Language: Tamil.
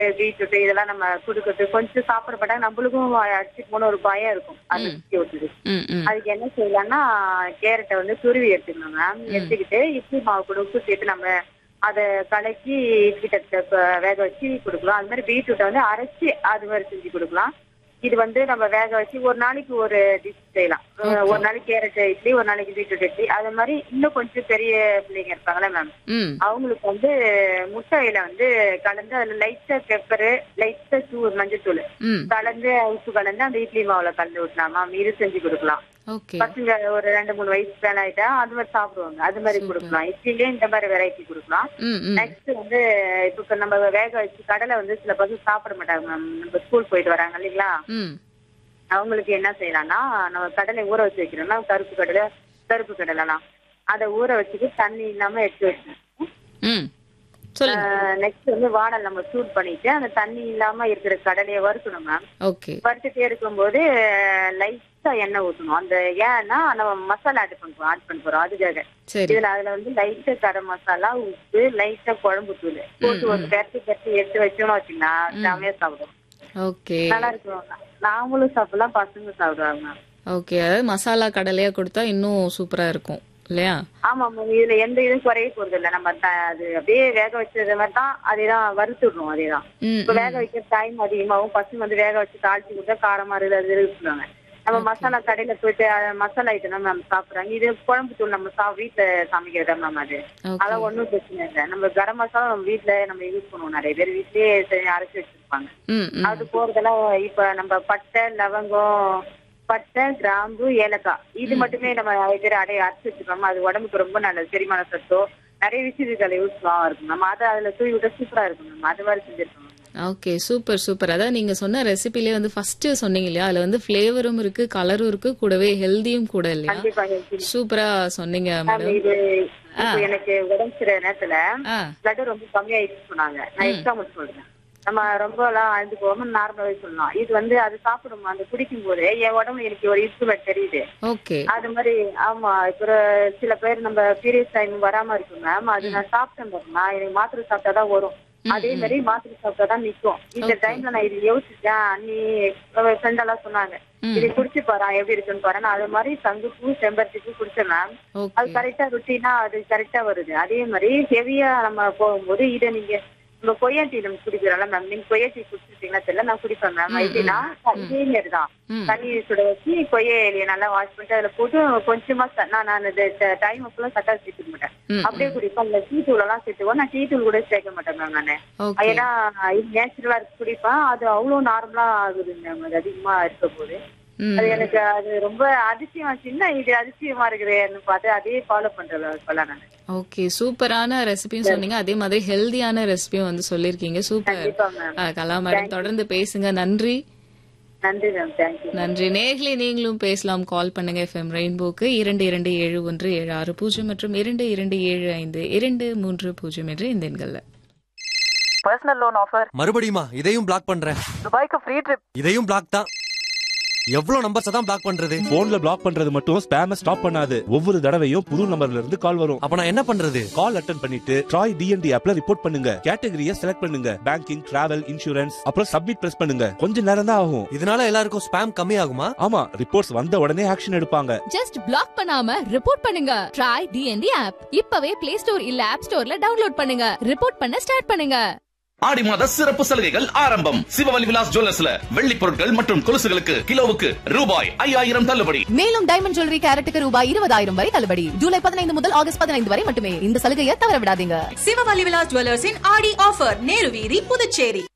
பீட்ரூட் இதெல்லாம் நம்ம கொடுக்கறது கொஞ்சம் சாப்பிடப்பட்டா நம்மளுக்கும் அடிச்சு போன ஒரு பயம் இருக்கும் அது சுத்தி விட்டுது ம் ம் அதுக்கு என்ன செய்யலாம்னா கேரட்டை வந்து துருவி எடுத்துக்கணும் மேம் எடுத்துக்கிட்டு இட்லி மாவு கூட உப்பு சேர்த்து நம்ம அதை கலக்கி இட்லி தட்டை வேக வச்சு கொடுக்கலாம் அது மாதிரி பீட்ரூட்டை வந்து அரைச்சி அது மாதிரி செஞ்சு கொடுக்கலாம் இது வந்து நம்ம வேக வச்சு ஒரு நாளைக்கு ஒரு டிஷ் செய்யலாம் அஹ் ஒரு நாளைக்கு கேரட் இட்லி ஒரு நாளைக்கு பீட்ரூட் இட்லி அது மாதிரி இன்னும் கொஞ்சம் பெரிய பிள்ளைங்க இருப்பாங்களே மேம் ம் அவங்களுக்கு வந்து முட்டையில வந்து கலந்து அதுல லைட்டா பெப்பரு லைட்டா தூள் மஞ்சத்தூள் ம் கலந்து உப்பு கலந்து அந்த இட்லி மாவுல கலந்து விட்டலாம் மேம் இது செஞ்சு கொடுக்கலாம் ஓகே பசங்க ஒரு ரெண்டு மூணு வயசு மேல ஆயிட்டா அது மாதிரி சாப்பிடுவாங்க அது மாதிரி கொடுக்கலாம் இட்லிலே இந்த மாதிரி வெரைட்டி கொடுக்கலாம் ம் ம் நெக்ஸ்ட் வந்து இப்ப இப்ப நம்ம வேக வச்சு கடலை வந்து சில பசங்க சாப்பிட மாட்டாங்க மேம் நம்ம ஸ்கூல் போயிட்டு வராங்க இல்லைங்களா ம் அவங்களுக்கு என்ன செய்யலாம்னா நம்ம கடலை ஊற வச்சு வைக்கிறோம்னா கருப்பு கடலை கருப்பு கடலைலாம் அதை ஊற வச்சுட்டு தண்ணி இல்லாம எடுத்து வச்சு ம் சொல்லுங்க நெக்ஸ்ட் வந்து வானல் நம்ம சூட் பண்ணிட்டு அந்த தண்ணி இல்லாம இருக்கிற கடலையை வறுக்கணும் மேம் ஓகே வறுத்துட்டே இருக்கும்போது லைட்டா எண்ணெய் ஊத்தணும் அந்த ஏன்னா நம்ம மசாலா ஆட் பண்ணுறோம் ஆட் பண்ண போறோம் அதுக்காக சரி இதுல அதுல வந்து லைட்டா கரம் மசாலா உப்பு லைட்டா குழம்பு தூள் போட்டு ஒரு பெரட்டி பெரட்டி எடுத்து வச்சோம்னு வச்சுங்களா செமையா சாப்பிடுவோம் ஓகே நல்லா இருக்கும் நாமளும் சாப்பிடலாம் பசங்க சாப்பிடுவாங்க மேம் ஓகே அதாவது மசாலா கடலையா கொடுத்தா இன்னும் சூப்பரா இருக்கும் இல்லையா ஆமா மேம் இதுல எந்த இதுவும் குறைய போறது இல்ல நம்ம த- அது அப்படியே வேக வச்சது மாதிரி தான் அதேதான் வறுத்துடுறோம் அதேதான் ம் இப்ப வேக வைக்க டைம் அதிகமாகும் பசங்க வந்து வேக வச்சு தாளிச்சு கொடுத்தா காரமா இருக்குது அது இருக்குவாங்க நம்ம மசாலா கடையில போயிட்டு அஹ், மசாலா ஐட்டம் தான் மேம் சாப்பிடுறாங்க இது குழம்பு தூள் நம்ம சா வீட்டுல சமைக்கிறதா மேம் அது ஓகே அதெல்லாம் ஒண்ணும் பிரச்சனை இல்லை நம்ம கரம் மசாலா நம்ம வீட்டுல நம்ம யூஸ் பண்ணுவோம் நிறைய பேர் வீட்லயே செஞ்சு அரைச்சு வச்சிருப்பாங்க ம் ம் அது போறதெல்லாம் இப்ப நம்ம பட்டை லவங்கம் பட்டை கிராம்பு ஏலக்காய் இது மட்டுமே நம்ம நிறைய பேர் அடைய அரைச்சு வச்சிருக்கோம் அது உடம்புக்கு ரொம்ப நல்லது செரிமான சத்தோ நிறைய விஷயத்துக்கு யூஸ்ஃபுல்லா இருக்கும் நம்ம அதை அதுல தூவி விட்டா சூப்பரா இருக்கும் நம்ம அது மாதிரி செஞ்சிருக்கோம் ஓகே சூப்பர் சூப்பர் அதான் நீங்க சொன்ன ரெசிபிலே வந்து ஃபர்ஸ்ட் சொன்னீங்க இல்லையா அதுல வந்து ஃபிளேவரும் இருக்கு கலரும் இருக்கு கூடவே ஹெல்தியும் கூட இல்லையா கண்டிப்பா healthy. சூப்பரா சொன்னீங்க மேம், மேடம் இது இப்போ எனக்கு உடம்பு சரியான நேரத்துல ஆ பிளட் ரொம்ப கம்மியாயிடுச்சு சொன்னாங்க நான் எக்ஸாம்பிள் சொல்றேன் நம்ம ரொம்ப எல்லாம் அழுது போகாம நார்மலாவே சொல்லலாம் இது வந்து அது சாப்பிடும் அந்த குடிக்கும் போது என் உடம்புல எனக்கு ஒரு இம்ப்ரூவ்மெண்ட் தெரியுது ஓகே அது மாதிரி ஆமா இப்ப ஒரு சில பேர் நம்ம பீரியட்ஸ் டைம் வராம இருக்கு மேம் அது நான் சாப்பிட்டேன் பாருங்க எனக்கு மாத்திரை சாப்பிட்டாதான் வரும் அதே மாதிரி மாத்திரை சாப்பிட்டாதான் நிக்கும் இந்த டைம்ல நான் இது யோசிச்சேன் அண்ணி ஃப்ரெண்ட் எல்லாம் சொன்னாங்க இது குடிச்சு பாரு எப்படி இருக்குன்னு பாரு நான் அது மாதிரி சங்குப்பூ செம்பருத்திப்பூ குடிச்சேன் மேம் அது ஓகே கரெக்டா ருட்டீனா அது கரெக்டா வருது அதே மாதிரி ஹெவியா நம்ம போகும்போது இதை நீங்க நம்ம கொய்யா டீ நம்ம குடிக்கிறோம்ல மேம் நீங்க கொய்யா டீ குடிச்சிருக்கீங்களா தெரியல நான் குடிப்பேன் மேம் எப்படின்னா இதே மாதிரி தான் ம். தண்ணி சுட வச்சு கொய்யா இலையை நல்லா வாஷ் பண்ணிட்டு அதுல போட்டு கொஞ்சமா ச- நான் நான் அந்த டைம் ஃபுல்லா சட்டா சேர்த்துக்க மாட்டேன் ம், அப்படியே குடிப்பேன் அந்த டீ தூள் எல்லாம் சேர்த்துவோம் நான் டீ தூள் கூட சேர்க்க மாட்டேன் மேம் நானு ஓகே ஏன்னா இது நேச்சுரலா இருக்கு குடிப்பேன் அது அவ்வளவு நார்மலா ஆகுது மேம் அது அதிகமா இருக்க போது ம் அது எனக்கு அது ரொம்ப அதிசயமா சின்ன இது அதிசயமா இருக்குதுன்னு பார்த்து அதே ஃபாலோ பண்றது இப்பெல்லாம் நான் ஓகே சூப்பரான ரெசிபியும் சொன்னீங்க அதே மாதிரி ஹெல்தியான ரெசிபியும் வந்து சொல்லிருக்கீங்க சூப்பர் கண்டிப்பா மேம் ஆ, கலா மேடம் தொடர்ந்து பேசுங்க நன்றி நன்றி மேம் தேங்க்யூ நன்றி நேர்களே நீங்களும் பேசலாம் கால் பண்ணுங்க எஃப்எம் ரெயின்போக்கு இரண்டு இரண்டு ஏழு ஒன்று ஏழு ஆறு பூஜ்ஜியம் மற்றும் இரண்டு இரண்டு ஏழு ஐந்து இரண்டு மூன்று பூஜ்ஜியம் என்று இந்த எண்கள்ல பர்சனல் லோன் ஆஃபர் மறுபடியுமா இதையும் பிளாக் பண்றேன் துபாய்க்கு ஃப்ரீ ட்ரிப் இதையும் பிளாக் தான் எவ்வளவு நம்பர்ஸ் தான் பிளாக் பண்றது போன்ல பிளாக் பண்றது மட்டும் ஸ்பேம ஸ்டாப் பண்ணாது ஒவ்வொரு தடவையும் புது நம்பர்ல இருந்து கால் வரும் அப்ப நான் என்ன பண்றது கால் அட்டன் பண்ணிட்டு ட்ராய் டிஎன்டி ஆப்ல ரிப்போர்ட் பண்ணுங்க கேட்டகரியை செலக்ட் பண்ணுங்க பேங்கிங் டிராவல் இன்சூரன்ஸ் அப்புறம் சப்மிட் பிரஸ் பண்ணுங்க கொஞ்ச நேரம் தான் ஆகும் இதனால எல்லாருக்கும் ஸ்பேம் கம்மி ஆகுமா ஆமா ரிப்போர்ட்ஸ் வந்த உடனே ஆக்ஷன் எடுப்பாங்க ஜஸ்ட் பிளாக் பண்ணாம ரிப்போர்ட் பண்ணுங்க ட்ரை டிஎன்டி ஆப் இப்பவே பிளே ஸ்டோர் இல்ல ஆப் ஸ்டோர்ல டவுன்லோட் பண்ணுங்க ரிப்போர்ட் பண்ண ஸ்டார்ட் பண்ணுங்க ஆடி மாத சிறப்பு சலுகைகள் ஆரம்பம் சிவவலி விலாஸ் ஜுவல்லர்ஸ்ல வெள்ளி பொருட்கள் மற்றும் கொலுசுகளுக்கு கிலோவுக்கு ரூபாய் ஐயாயிரம் தள்ளுபடி மேலும் டைமண்ட் ஜுவல்லரி கேரட்டுக்கு ரூபாய் இருபதாயிரம் வரை தள்ளுபடி ஜூலை பதினைந்து முதல் ஆகஸ்ட் பதினைந்து வரை மட்டுமே இந்த சலுகையை தவற விடாதீங்க சிவவலி விலாஸ் ஜுவல்லர்ஸின் ஆடி ஆஃபர் நேரு வீதி புதுச்சேரி